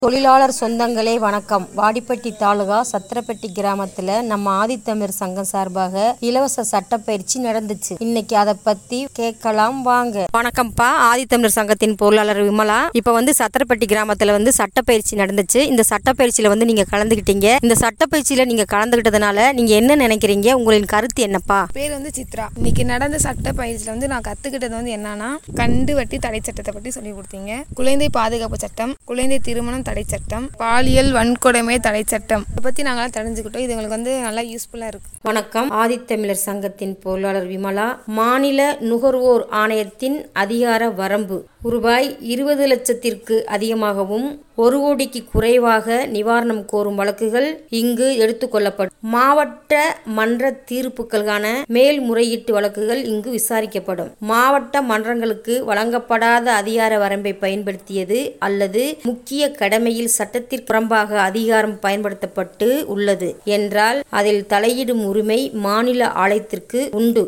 தொழிலாளர் சொந்தங்களே வணக்கம் வாடிப்பட்டி தாலுகா சத்திரப்பட்டி கிராமத்துல நம்ம ஆதித்தமிழர் சங்கம் சார்பாக இலவச சட்டப்பயிற்சி நடந்துச்சு இன்னைக்கு அதை பத்தி கேட்கலாம் வாங்க வணக்கம்ப்பா ஆதித்தமிழர் சங்கத்தின் பொருளாளர் விமலா இப்ப வந்து சத்திரப்பட்டி கிராமத்துல வந்து சட்டப்பயிற்சி நடந்துச்சு இந்த சட்டப்பயிற்சியில வந்து நீங்க கலந்துக்கிட்டீங்க இந்த சட்டப்பயிற்சியில நீங்க கலந்துக்கிட்டதுனால நீங்க என்ன நினைக்கிறீங்க உங்களின் கருத்து என்னப்பா பேர் வந்து சித்ரா இன்னைக்கு நடந்த சட்ட பயிற்சியில் வந்து நான் கற்றுக்கிட்டது வந்து என்னன்னா கண்டு வட்டி தடை சட்டத்தை பற்றி சொல்லி கொடுத்தீங்க குழந்தை பாதுகாப்பு சட்டம் குழந்தை திருமணம் தடை சட்டம் பாலியல் வன்கொடுமை தடை சட்டம் இதை பற்றி நாங்களாம் தெரிஞ்சுக்கிட்டோம் இது எங்களுக்கு வந்து நல்லா யூஸ்ஃபுல்லாக இருக்குது வணக்கம் ஆதித்தமிழர் சங்கத்தின் பொருளாளர் விமலா மாநில நுகர்வோர் ஆணையத்தின் அதிகார வரம்பு ரூபாய் இருபது லட்சத்திற்கு அதிகமாகவும் ஒரு கோடிக்கு குறைவாக நிவாரணம் கோரும் வழக்குகள் இங்கு எடுத்துக்கொள்ளப்படும் மாவட்ட மன்ற தீர்ப்புகளுக்கான மேல்முறையீட்டு வழக்குகள் இங்கு விசாரிக்கப்படும் மாவட்ட மன்றங்களுக்கு வழங்கப்படாத அதிகார வரம்பை பயன்படுத்தியது அல்லது முக்கிய கடமையில் சட்டத்திற்கு புறம்பாக அதிகாரம் பயன்படுத்தப்பட்டு உள்ளது என்றால் அதில் தலையிடும் உரிமை மாநில ஆலயத்திற்கு உண்டு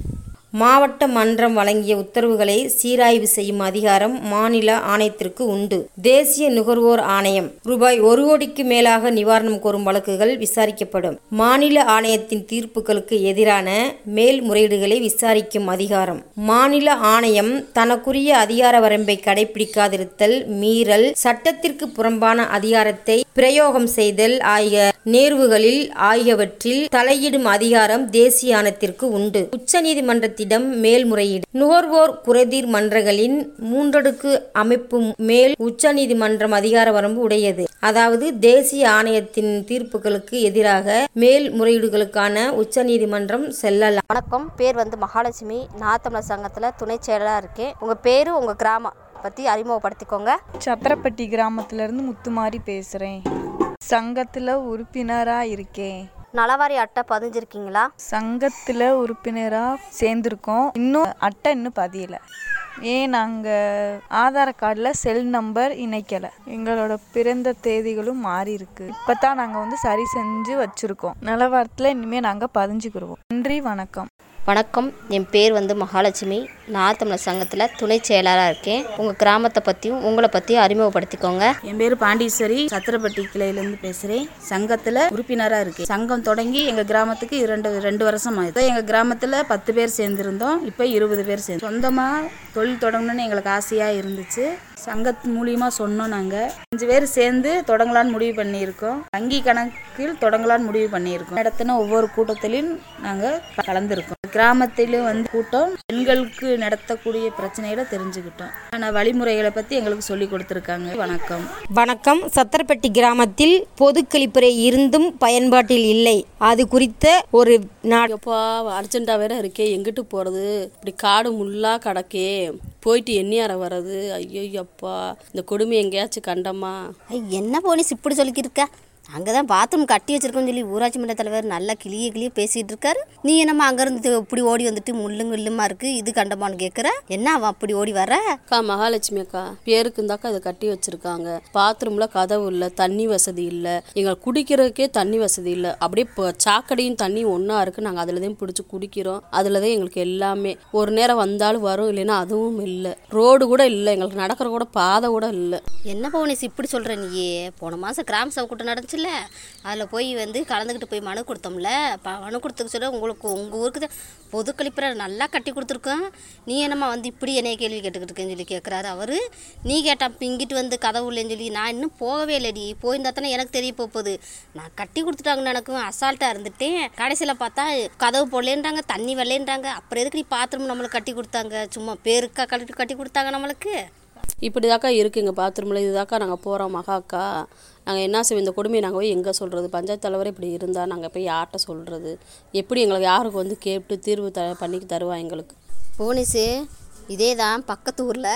மாவட்ட மன்றம் வழங்கிய உத்தரவுகளை சீராய்வு செய்யும் அதிகாரம் மாநில ஆணையத்திற்கு உண்டு தேசிய நுகர்வோர் ஆணையம் ரூபாய் ஒரு கோடிக்கு மேலாக நிவாரணம் கோரும் வழக்குகள் விசாரிக்கப்படும் மாநில ஆணையத்தின் தீர்ப்புகளுக்கு எதிரான மேல்முறையீடுகளை விசாரிக்கும் அதிகாரம் மாநில ஆணையம் தனக்குரிய அதிகார வரம்பை கடைபிடிக்காதிருத்தல் மீறல் சட்டத்திற்கு புறம்பான அதிகாரத்தை பிரயோகம் செய்தல் ஆகிய நேர்வுகளில் ஆகியவற்றில் தலையிடும் அதிகாரம் தேசிய ஆணையத்திற்கு உண்டு உச்சநீதிமன்றத்திடம் மேல்முறையீடு நுகர்வோர் குறைதீர் மன்றங்களின் மூன்றடுக்கு அமைப்பு மேல் உச்சநீதிமன்றம் அதிகார வரம்பு உடையது அதாவது தேசிய ஆணையத்தின் தீர்ப்புகளுக்கு எதிராக மேல்முறையீடுகளுக்கான உச்சநீதிமன்றம் செல்லலாம் வணக்கம் பேர் வந்து மகாலட்சுமி நாத்தமிழர் சங்கத்தில் துணை செயலராக இருக்கேன் உங்கள் பேர் உங்கள் கிராமம் பற்றி அறிமுகப்படுத்திக்கோங்க சத்திரப்பட்டி கிராமத்திலேருந்து முத்துமாரி பேசுகிறேன் சங்கத்தில் உறுப்பினராக இருக்கேன் நலவாரி அட்டை பதிஞ்சிருக்கீங்களா சங்கத்தில் உறுப்பினராக சேர்ந்துருக்கோம் இன்னும் அட்டை இன்னும் பதியலை ஏன் நாங்கள் ஆதார் கார்டில் செல் நம்பர் இணைக்கலை எங்களோட பிறந்த தேதிகளும் மாறி இருக்கு இப்போ தான் நாங்கள் வந்து சரி செஞ்சு வச்சுருக்கோம் நிலவரத்தில் இனிமேல் நாங்கள் பதிஞ்சுக்கிடுவோம் நன்றி வணக்கம் வணக்கம் என் பேர் வந்து மகாலட்சுமி நாத்தமிழர் சங்கத்தில் துணை செயலராக இருக்கேன் உங்கள் கிராமத்தை பற்றியும் உங்களை பற்றியும் அறிமுகப்படுத்திக்கோங்க என் பேர் பாண்டீஸ்வரி சத்திரப்பட்டி கிளையிலேருந்து பேசுகிறேன் சங்கத்தில் உறுப்பினராக இருக்கேன் சங்கம் தொடங்கி எங்கள் கிராமத்துக்கு இரண்டு ரெண்டு வருஷம் ஆயிடுது எங்கள் கிராமத்தில் பத்து பேர் சேர்ந்துருந்தோம் இப்போ இருபது பேர் சேர்ந்து சொந்தமாக தொழில் தொடங்கணும்னு எங்களுக்கு ஆசையாக இருந்துச்சு சங்கத்து மூலியமாக சொன்னோம் நாங்கள் அஞ்சு பேர் சேர்ந்து தொடங்கலான்னு முடிவு பண்ணியிருக்கோம் வங்கி கணக்கில் தொடங்கலான்னு முடிவு பண்ணியிருக்கோம் நடத்தின ஒவ்வொரு கூட்டத்திலையும் நாங்கள் கலந்துருக்கோம் கிராமத்திலும் வந்து கூட்டம் பெண்களுக்கு நடத்தக்கூடிய பிரச்சனைகளை தெரிஞ்சுக்கிட்டோம் ஆனால் வழிமுறைகளை பற்றி எங்களுக்கு சொல்லி கொடுத்துருக்காங்க வணக்கம் வணக்கம் சத்திரப்பட்டி கிராமத்தில் பொது கழிப்பறை இருந்தும் பயன்பாட்டில் இல்லை அது குறித்த ஒரு நா எப்பா அர்ஜென்ட்டாக வேற இருக்கே எங்கிட்டு போகிறது இப்படி காடு முள்ளாக கிடக்கே போயிட்டு எண்ணியார வர்றது ஐயோ அப்பா இந்த கொடுமை எங்கேயாச்சும் கண்டமா ஐ, என்ன போனீஸ் இப்படி சொல்லிக்கிட்டு இருக்க அங்கே தான் பாத்ரூம் கட்டி வச்சிருக்கோம்னு சொல்லி ஊராட்சி மன்ற தலைவர் நல்லா கிளிய கிளிய பேசிகிட்டு இருக்காரு நீ என்னம்மா அங்கேருந்து இப்படி ஓடி வந்துட்டு முள்ளும் கில்லுமா இருக்கு இது கண்டமான்னு கேட்குற என்ன அவன் அப்படி ஓடி வர அக்கா மகாலட்சுமி அக்கா பேருக்கு இருந்தாக்கா இதை கட்டி வச்சிருக்காங்க பாத்ரூமில் கதவு இல்லை தண்ணி வசதி இல்லை எங்களுக்கு குடிக்கிறதுக்கே தண்ணி வசதி இல்லை அப்படியே இப்போ சாக்கடையும் தண்ணியும் ஒன்றா இருக்குது நாங்கள் அதில் தான் பிடிச்சி குடிக்கிறோம் அதில் தான் எங்களுக்கு எல்லாமே ஒரு நேரம் வந்தாலும் வரும் இல்லைன்னா அதுவும் இல்லை ரோடு கூட இல்லை எங்களுக்கு நடக்கிற கூட பாதை கூட இல்லை என்ன போனீஸ் இப்படி சொல்கிற நீயே போன மாதம் கிராம சபை கூட்டம் நடந்துச்சுல்ல அதில் போய் வந்து கலந்துக்கிட்டு போய் மனு கொடுத்தோம்ல ப மனு கொடுத்துக்க சொல்ல உங்களுக்கு உங்கள் ஊருக்கு தான் பொது கழிப்பறை நல்லா கட்டி கொடுத்துருக்கோம் நீ என்னம்மா வந்து இப்படி என்னைய கேள்வி கேட்டுக்கிட்டு இருக்கேன்னு சொல்லி கேட்குறாரு அவர் நீ கேட்டா இப்போ இங்கிட்டு வந்து கதவு இல்லைன்னு சொல்லி நான் இன்னும் போகவே இல்லைடி போயிருந்தா தானே எனக்கு தெரிய போகுது நான் கட்டி கொடுத்துட்டாங்கன்னு எனக்கும் அசால்ட்டாக இருந்துட்டேன் கடைசியில் பார்த்தா கதவு போடலேன்றாங்க தண்ணி வரலேன்றாங்க அப்புறம் எதுக்கு நீ பாத்ரூம் நம்மளுக்கு கட்டி கொடுத்தாங்க சும்மா பேருக்கா கட்டி கட்டி கொடுத்தாங்க நம்மளுக்கு இப்படி தாக்கா இருக்குது எங்கள் பாத்ரூமில் இதுதாக்கா நாங்கள் போகிறோம் மகாக்கா நாங்கள் என்ன செய்வோம் இந்த கொடுமையை நாங்கள் போய் எங்கே சொல்கிறது பஞ்சாயத்து தலைவர் இப்படி இருந்தால் நாங்கள் போய் யார்கிட்ட சொல்கிறது எப்படி எங்களுக்கு யாருக்கு வந்து கேட்டு தீர்வு த பண்ணி தருவா எங்களுக்கு போனீஸு இதே தான் பக்கத்து ஊரில்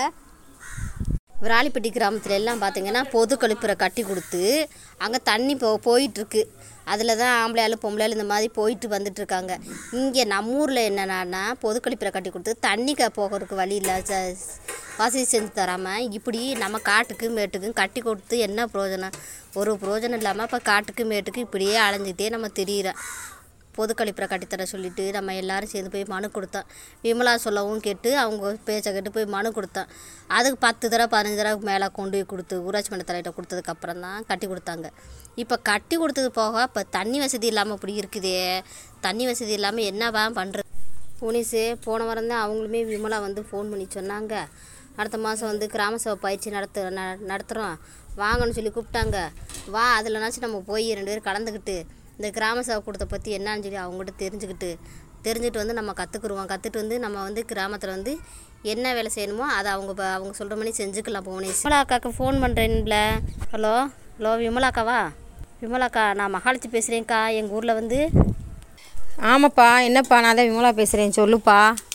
விராலிப்பட்டி கிராமத்துல எல்லாம் பார்த்தீங்கன்னா பொது கழிப்பறை கட்டி கொடுத்து அங்கே தண்ணி போ போயிட்டுருக்கு அதில் தான் ஆம்பளை ஆளு பொம்பளை ஆளு இந்த மாதிரி போயிட்டு வந்துட்டு இருக்காங்க இங்கே நம்ம ஊரில் என்னென்னா பொது கழிப்பறை கட்டி கொடுத்து தண்ணி க போகிறதுக்கு வழி இல்லை ச- வசதி செஞ்சு தராமல் இப்படி நம்ம காட்டுக்கு மேட்டுக்கும் கட்டி கொடுத்து என்ன பிரயோஜனம் ஒரு பிரயோஜனம் இல்லாமல் இப்போ காட்டுக்கு மேட்டுக்கு இப்படியே அலைஞ்சிட்டே நம்ம திரியிறோம் பொது கழிப்பறை கட்டித்தர சொல்லிட்டு நம்ம எல்லாரும் சேர்ந்து போய் மனு கொடுத்தோம் விமலா சொல்லவும் கேட்டு அவங்க பேச்சை கேட்டு போய் மனு கொடுத்தோம் அதுக்கு பத்து தடவை பதினஞ்சு தடவை மேலே கொண்டு போய் கொடுத்து ஊராட்சி மன்ற தலையிட்ட கொடுத்ததுக்கப்புறம் தான் கட்டி கொடுத்தாங்க இப்போ கட்டி கொடுத்தது போக இப்போ தண்ணி வசதி இல்லாமல் இப்படி இருக்குதே தண்ணி வசதி இல்லாமல் என்னவா பண்ணுறது புனிஸு போன வாரம் தான் அவங்களுமே விமலா வந்து ஃபோன் பண்ணி சொன்னாங்க அடுத்த மாதம் வந்து கிராம சபை பயிற்சி நடத்து ந நடத்துகிறோம் வாங்கன்னு சொல்லி கூப்பிட்டாங்க வா அதில்னாச்சும் நம்ம போய் ரெண்டு பேரும் கலந்துக்கிட்டு இந்த கிராம சபை கூட்டத்தை பற்றி என்னன்னு சொல்லி அவங்ககிட்ட தெரிஞ்சுக்கிட்டு தெரிஞ்சுட்டு வந்து நம்ம கற்றுக்குருவோம் கற்றுட்டு வந்து நம்ம வந்து கிராமத்தில் வந்து என்ன வேலை செய்யணுமோ அதை அவங்க ப- அவங்க சொல்கிற மாதிரி செஞ்சுக்கலாம் புவனேஷ் விமலா அக்காவுக்கு ஃபோன் பண்ணுறேன்ல ஹலோ ஹலோ விமலா அக்காவா விமலா அக்கா நான் மகாலட்சுமி பேசுகிறேன்க்கா எங்கள் ஊரில் வந்து ஆமாப்பா என்னப்பா நான் தான் விமலா பேசுகிறேன் சொல்லுப்பா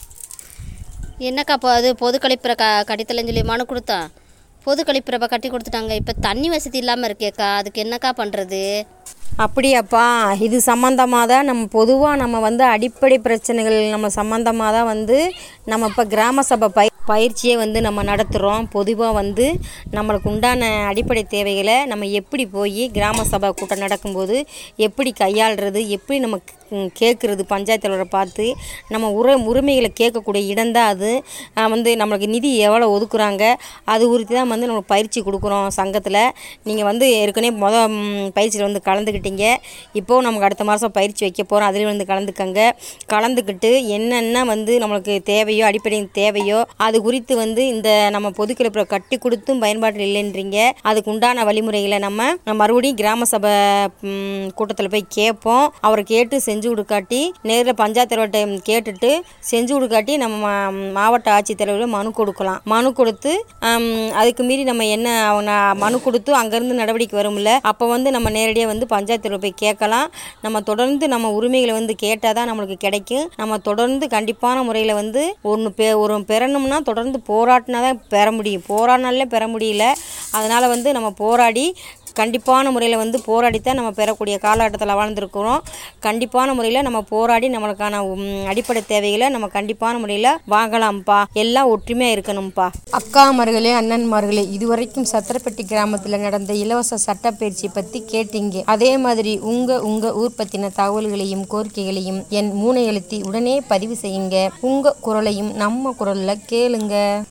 என்னக்கா இப்போ அது பொது கழிப்பறை க கட்டித்தலன்னு சொல்லி மனு கொடுத்தோம் பொது கழிப்பறை இப்போ கட்டி கொடுத்துட்டாங்க இப்போ தண்ணி வசதி இல்லாமல் இருக்கேக்கா அதுக்கு என்னக்கா பண்ணுறது அப்படியாப்பா இது சம்மந்தமாக தான் நம்ம பொதுவாக நம்ம வந்து அடிப்படை பிரச்சனைகள் நம்ம சம்மந்தமாக தான் வந்து நம்ம இப்போ கிராம சபை பய பயிற்சியை வந்து நம்ம நடத்துகிறோம் பொதுவாக வந்து நம்மளுக்கு உண்டான அடிப்படை தேவைகளை நம்ம எப்படி போய் கிராம சபை கூட்டம் நடக்கும்போது எப்படி கையாளுறது எப்படி நம்ம ம், கேட்குறது பஞ்சாயத்து தலைவரை பார்த்து நம்ம உர உரிமைகளை கேட்கக்கூடிய இடம் தான் அது ஆஹ் வந்து நம்மளுக்கு நிதி எவ்வளோ ஒதுக்குறாங்க அது குறித்து தான் வந்து நம்ம பயிற்சி கொடுக்குறோம் சங்கத்தில் நீங்கள் வந்து ஏற்கனவே மொதல் பயிற்சியில் வந்து கலந்துக்கிட்டீங்க இப்போது நமக்கு அடுத்த மாதம் பயிற்சி வைக்க போகிறோம் அதில் வந்து கலந்துக்கங்க கலந்துக்கிட்டு என்னென்ன வந்து நம்மளுக்கு தேவையோ அடிப்படை தேவையோ அது குறித்து வந்து இந்த நம்ம பொதுக்கிழப்பில் கட்டி கொடுத்தும் பயன்பாட்டில் இல்லைன்றீங்க அதுக்கு உண்டான வழிமுறைகளை நம்ம மறுபடியும் கிராம சபை கூட்டத்தில் போய் கேட்போம் அவரை கேட்டு செஞ்சு கொடுக்காட்டி நேரில் பஞ்சாயத்து தலைவர்கிட்ட கேட்டுட்டு செஞ்சு கொடுக்காட்டி நம்ம மா- மாவட்ட ஆட்சித்தலைவர்கள் மனு கொடுக்கலாம் மனு கொடுத்து ஆம், அதுக்கு மீறி நம்ம என்ன அவங்க மனு கொடுத்து அங்கேருந்து நடவடிக்கை வரும்ல அப்போ வந்து நம்ம நேரடியாக வந்து பஞ்சாயத்து தலைவர் போய் கேட்கலாம் நம்ம தொடர்ந்து நம்ம உரிமைகளை வந்து கேட்டால் தான் நம்மளுக்கு கிடைக்கும் நம்ம தொடர்ந்து கண்டிப்பான முறையில் வந்து ஒன்று பெ ஒரு பெறணும்னா தொடர்ந்து போராட்டினா தான் பெற முடியும் போராடினாலே பெற முடியல அதனால் வந்து நம்ம போராடி கண்டிப்பான முறையில் வந்து போராடித்தான் நம்ம பெறக்கூடிய காலகட்டத்தில் வாழ்ந்துருக்கிறோம் கண்டிப்பான முறையில் நம்ம போராடி நம்மளுக்கான உம், அடிப்படை தேவைகளை நம்ம கண்டிப்பான முறையில் வாங்கலாம்ப்பா எல்லாம் ஒற்றுமையாக இருக்கணும்ப்பா அக்காமார்களே அண்ணன்மார்களே இதுவரைக்கும் சத்திரப்பட்டி கிராமத்தில் நடந்த இலவச சட்டப்பயிற்சி பற்றி கேட்டீங்க அதே மாதிரி உங்கள் உங்கள் ஊர் பற்றின தகவல்களையும் கோரிக்கைகளையும் என் மூனை எழுத்தி உடனே பதிவு செய்யுங்க உங்கள் குரலையும் நம்ம குரலில் கேளுங்க